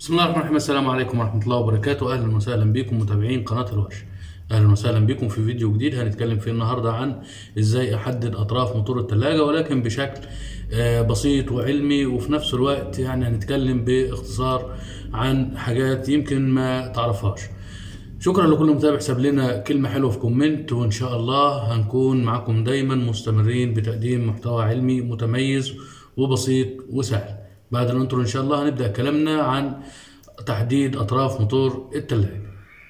بسم الله الرحمن الرحيم السلام عليكم ورحمة الله وبركاته أهلا وسهلا بكم متابعين قناة الورش أهلا وسهلا بكم في فيديو جديد هنتكلم فيه النهاردة عن إزاي أحدد أطراف موتور الثلاجة ولكن بشكل آه، بسيط وعلمي وفي نفس الوقت يعني هنتكلم باختصار عن حاجات يمكن ما تعرفهاش شكرا لكل متابع ساب لنا كلمة حلوة في كومنت وإن شاء الله هنكون معكم دايما مستمرين بتقديم محتوى علمي متميز وبسيط وسهل بعد الانترو إن شاء الله هنبدأ كلامنا عن تحديد أطراف موتور التلاجة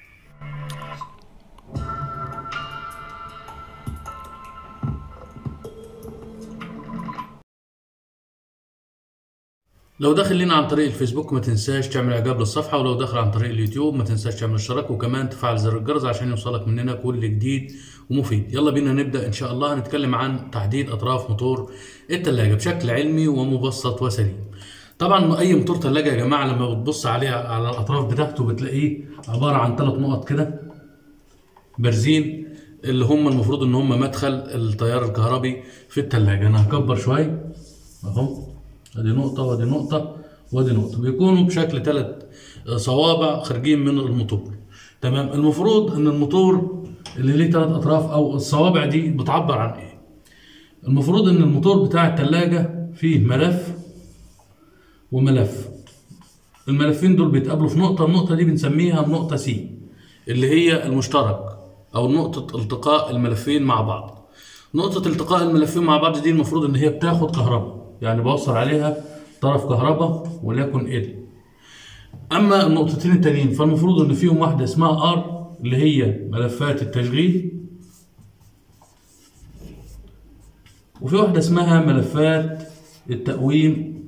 لو داخل لنا عن طريق الفيسبوك ما تنساش تعمل اعجاب للصفحه ولو داخل عن طريق اليوتيوب ما تنساش تعمل اشتراك وكمان تفعل زر الجرس عشان يوصلك مننا كل جديد ومفيد يلا بينا نبدا ان شاء الله هنتكلم عن تحديد اطراف موتور الثلاجه بشكل علمي ومبسط وسليم طبعا اي موتور ثلاجه يا جماعه لما بتبص عليه على الاطراف بتاعته بتلاقيه عباره عن ثلاث نقط كده بارزين اللي هم المفروض ان هم مدخل التيار الكهربي في الثلاجه انا هكبر شويه اهو ادي نقطة وادي نقطة وادي نقطة بيكونوا بشكل ثلاث صوابع خارجين من الموتور تمام المفروض ان الموتور اللي ليه ثلاث اطراف او الصوابع دي بتعبر عن ايه المفروض ان الموتور بتاع الثلاجة فيه ملف وملف الملفين دول بيتقابلوا في نقطة النقطة دي بنسميها النقطة سي اللي هي المشترك او نقطة التقاء الملفين مع بعض نقطة التقاء الملفين مع بعض دي المفروض ان هي بتاخد كهرباء يعني بوصل عليها طرف كهرباء وليكن ال اما النقطتين التانيين فالمفروض ان فيهم واحده اسمها ار اللي هي ملفات التشغيل وفي واحده اسمها ملفات التقويم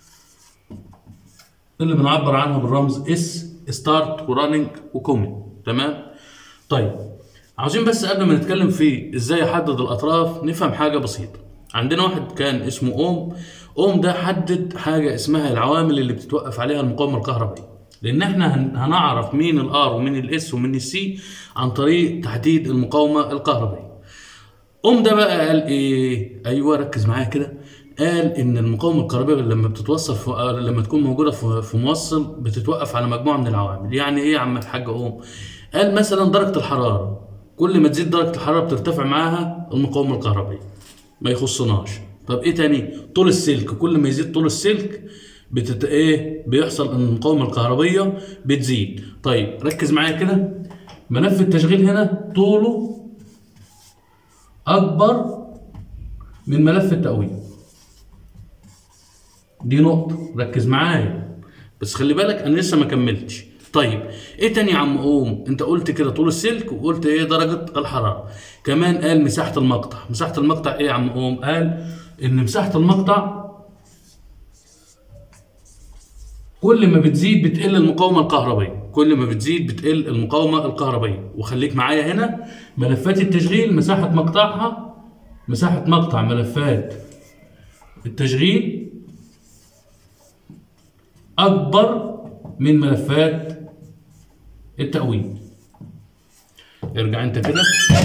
اللي بنعبر عنها بالرمز اس ستارت وراننج وكومن تمام طيب عاوزين بس قبل ما نتكلم في ازاي احدد الاطراف نفهم حاجه بسيطه عندنا واحد كان اسمه اوم اوم ده حدد حاجه اسمها العوامل اللي بتتوقف عليها المقاومه الكهربائيه لان احنا هنعرف مين الار ومين الاس ومين السي عن طريق تحديد المقاومه الكهربائيه اوم ده بقى قال ايه ايوه ركز معايا كده قال ان المقاومه الكهربائيه لما بتتوصل في لما تكون موجوده في موصل بتتوقف على مجموعه من العوامل يعني ايه يا عم الحاج اوم قال مثلا درجه الحراره كل ما تزيد درجه الحراره بترتفع معاها المقاومه الكهربائيه ما يخصناش طب ايه تاني طول السلك كل ما يزيد طول السلك بتت ايه بيحصل ان المقاومه الكهربيه بتزيد طيب ركز معايا كده ملف التشغيل هنا طوله اكبر من ملف التقويم دي نقطه ركز معايا بس خلي بالك انا لسه ما كملتش طيب ايه تاني يا عم قوم انت قلت كده طول السلك وقلت ايه درجه الحراره كمان قال مساحه المقطع مساحه المقطع ايه يا عم قوم قال ان مساحه المقطع كل ما بتزيد بتقل المقاومه الكهربائيه كل ما بتزيد بتقل المقاومه الكهربائيه وخليك معايا هنا ملفات التشغيل مساحه مقطعها مساحه مقطع ملفات التشغيل اكبر من ملفات التقويم ارجع انت كده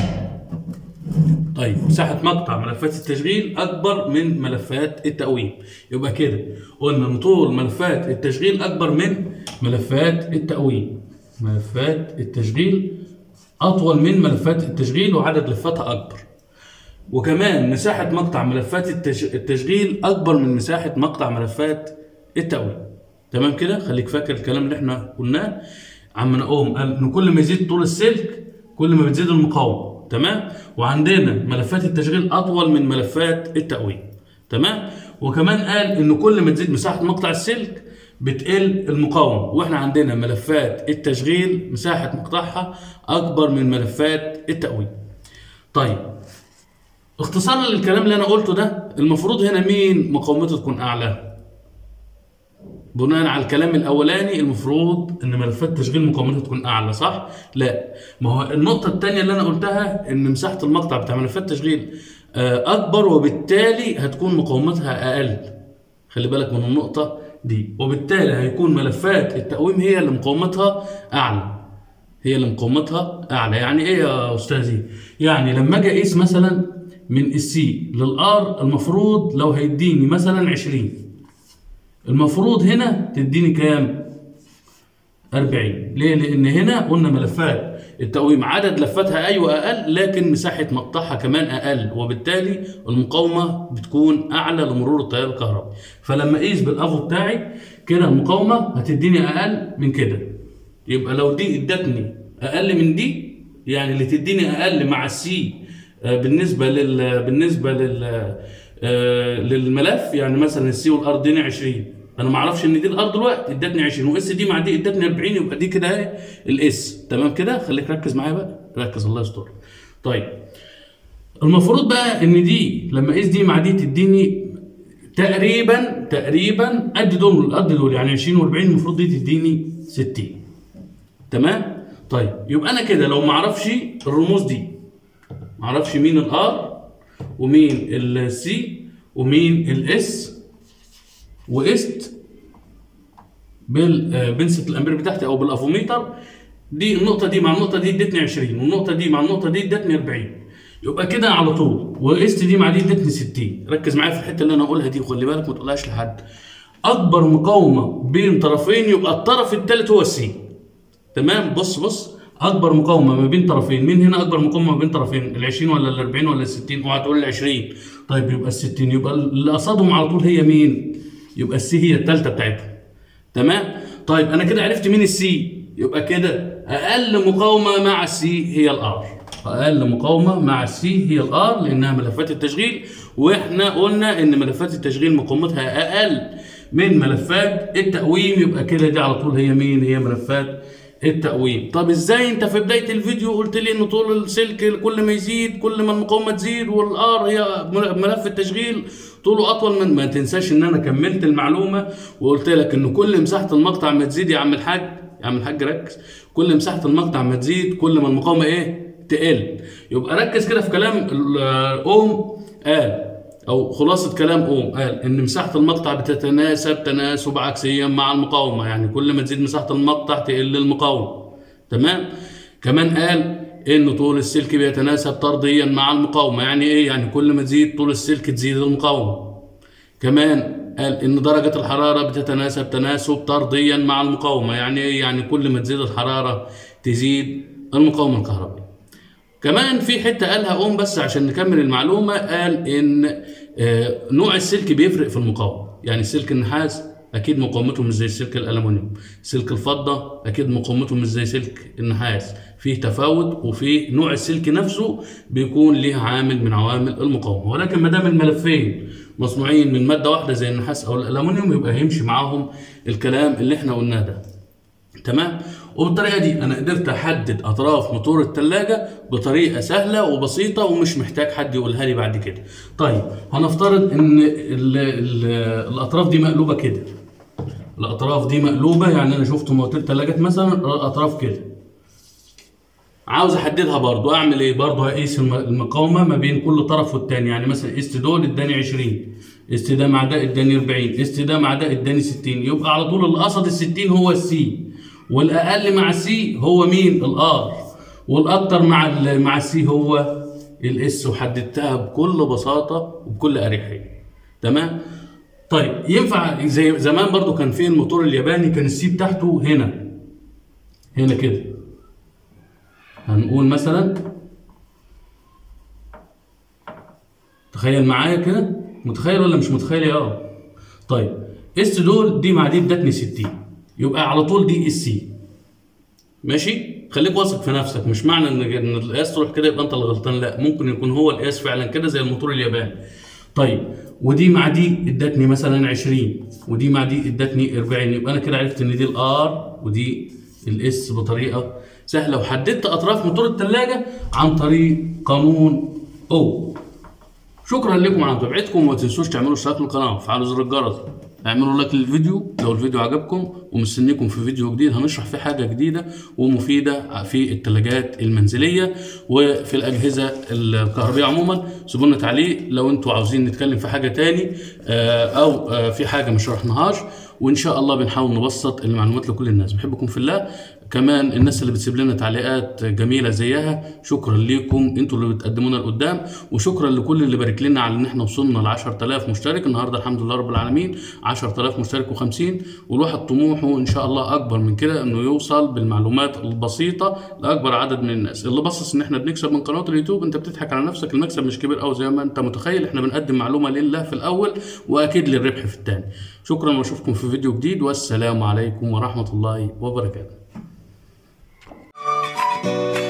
طيب مساحة مقطع ملفات التشغيل أكبر من ملفات التقويم يبقى كده قلنا إن طول ملفات التشغيل أكبر من ملفات التقويم ملفات التشغيل أطول من ملفات التشغيل وعدد لفاتها أكبر وكمان مساحة مقطع ملفات التشغيل أكبر من مساحة مقطع ملفات التقويم تمام كده خليك فاكر الكلام اللي احنا قلناه عمنا اوم قال ان كل ما يزيد طول السلك كل ما بتزيد المقاومه تمام وعندنا ملفات التشغيل اطول من ملفات التقويم تمام وكمان قال ان كل ما تزيد مساحه مقطع السلك بتقل المقاومه واحنا عندنا ملفات التشغيل مساحه مقطعها اكبر من ملفات التقويم طيب اختصارا للكلام اللي انا قلته ده المفروض هنا مين مقاومته تكون اعلى بناء على الكلام الاولاني المفروض ان ملفات التشغيل مقاومتها تكون اعلى صح لا ما هو النقطه الثانيه اللي انا قلتها ان مساحه المقطع بتاع ملفات التشغيل اكبر وبالتالي هتكون مقاومتها اقل خلي بالك من النقطه دي وبالتالي هيكون ملفات التقويم هي اللي مقاومتها اعلى هي اللي مقاومتها اعلى يعني ايه يا استاذي يعني لما اجي اقيس مثلا من السي للار المفروض لو هيديني مثلا 20 المفروض هنا تديني كام 40 ليه؟ لأن هنا قلنا ملفات التقويم عدد لفاتها أيوة أقل لكن مساحة مقطعها كمان أقل وبالتالي المقاومة بتكون أعلى لمرور التيار الكهربي فلما أقيس بالأفو بتاعي كده المقاومة هتديني أقل من كده يبقى لو دي ادتني أقل من دي يعني اللي تديني أقل مع السي آه، بالنسبة لل بالنسبة لل آه، للملف يعني مثلا السي والار اديني 20 انا ما اعرفش ان دي الار دلوقتي ادتني 20 واس دي مع دي ادتني 40 يبقى دي كده ايه الاس تمام كده خليك ركز معايا بقى ركز الله يستر طيب المفروض بقى ان دي لما اقيس دي مع دي تديني تقريبا تقريبا قد دول قد دول يعني 20 و40 المفروض دي تديني 60 تمام طيب يبقى انا كده لو ما اعرفش الرموز دي ما اعرفش مين الار ومين السي ومين الاس وقست بالبنسة الامبير بتاعتي او بالافوميتر دي النقطة دي مع النقطة دي ادتني 20 والنقطة دي مع النقطة دي ادتني 40 يبقى كده على طول وقست دي مع دي ادتني 60 ركز معايا في الحتة اللي انا اقولها دي وخلي بالك ما تقولهاش لحد اكبر مقاومة بين طرفين يبقى الطرف الثالث هو السي تمام بص بص اكبر مقاومه ما بين طرفين مين هنا اكبر مقاومه ما بين طرفين ال 20 ولا ال 40 ولا ال 60 اوعى تقول ال 20 طيب يبقى ال 60 يبقى اللي قصادهم على طول هي مين يبقى السي هي الثالثه بتاعتهم تمام طيب انا كده عرفت مين السي يبقى كده اقل مقاومه مع السي هي الار اقل مقاومه مع السي هي الار لانها ملفات التشغيل واحنا قلنا ان ملفات التشغيل مقاومتها اقل من ملفات التقويم يبقى كده دي على طول هي مين هي ملفات التقويم طب ازاي انت في بدايه الفيديو قلت لي ان طول السلك كل ما يزيد كل ما المقاومه تزيد والار هي ملف التشغيل طوله اطول من ما تنساش ان انا كملت المعلومه وقلت لك ان كل مساحه المقطع ما تزيد يا عم الحاج يا عم الحاج ركز كل مساحه المقطع ما تزيد كل ما المقاومه ايه تقل يبقى ركز كده في كلام الاوم قال او خلاصه كلام اوم قال ان مساحه المقطع بتتناسب تناسب عكسيا مع المقاومه يعني كل ما تزيد مساحه المقطع تقل المقاومه تمام كمان قال ان طول السلك بيتناسب طرديا مع المقاومه يعني ايه يعني كل ما تزيد طول السلك تزيد المقاومه كمان قال ان درجه الحراره بتتناسب تناسب طرديا مع المقاومه يعني ايه يعني كل ما تزيد الحراره تزيد المقاومه الكهربائيه كمان في حته قالها قوم بس عشان نكمل المعلومه قال ان آه، نوع السلك بيفرق في المقاومه يعني سلك النحاس اكيد مقاومته مش زي سلك الالومنيوم سلك الفضه اكيد مقاومته مش زي سلك النحاس فيه تفاوت وفي نوع السلك نفسه بيكون ليه عامل من عوامل المقاومه ولكن ما دام الملفين مصنوعين من ماده واحده زي النحاس او الالومنيوم يبقى هيمشي معاهم الكلام اللي احنا قلناه ده تمام وبالطريقه دي انا قدرت احدد اطراف موتور الثلاجه بطريقه سهله وبسيطه ومش محتاج حد يقولها لي بعد كده طيب هنفترض ان ال ال الاطراف دي مقلوبه كده الاطراف دي مقلوبه يعني انا شفت موتور ثلاجات مثلا الاطراف كده عاوز احددها برضو اعمل ايه برضو هقيس الم- المقاومه ما بين كل طرف والتاني يعني مثلا قست دول اداني 20 قست ده مع ده اداني 40 قست ده مع ده اداني 60 يبقى على طول اللي قصد ال 60 هو السي والاقل مع السي هو مين الار والاكتر مع ال مع السي هو الاس وحددتها بكل بساطه وبكل اريحيه تمام طيب ينفع زي زمان برضو كان في الموتور الياباني كان السي بتاعته هنا هنا كده هنقول مثلا تخيل معايا كده متخيل ولا مش متخيل يا اه طيب اس دول دي مع دي ادتني 60 يبقى على طول دي اس سي ماشي خليك واثق في نفسك مش معنى ان ان القياس تروح كده يبقى انت اللي غلطان لا ممكن يكون هو القياس فعلا كده زي الموتور الياباني طيب ودي مع دي ادتني مثلا 20 ودي مع دي ادتني 40 يبقى انا كده عرفت ان دي الار ودي الاس بطريقه سهله وحددت اطراف موتور الثلاجه عن طريق قانون او شكرا لكم على متابعتكم وما تنسوش تعملوا اشتراك للقناه وفعلوا زر الجرس اعملوا لايك للفيديو لو الفيديو عجبكم ومستنيكم في فيديو جديد هنشرح فيه حاجه جديده ومفيده في الثلاجات المنزليه وفي الاجهزه الكهربائيه عموما سيبوا لنا تعليق لو انتوا عاوزين نتكلم في حاجه تاني آه، او آه، في حاجه ما شرحناهاش وان شاء الله بنحاول نبسط المعلومات لكل الناس بحبكم في الله كمان الناس اللي بتسيب لنا تعليقات جميله زيها شكرا ليكم انتوا اللي بتقدمونا لقدام وشكرا لكل اللي بارك لنا على ان احنا وصلنا ل 10000 مشترك النهارده الحمد لله رب العالمين 10000 مشترك و50 والواحد طموحه ان شاء الله اكبر من كده انه يوصل بالمعلومات البسيطه لاكبر عدد من الناس اللي بصص ان احنا بنكسب من قناه اليوتيوب انت بتضحك على نفسك المكسب مش كبير قوي زي ما انت متخيل احنا بنقدم معلومه لله في الاول واكيد للربح في الثاني شكرا واشوفكم في فيديو جديد والسلام عليكم ورحمه الله وبركاته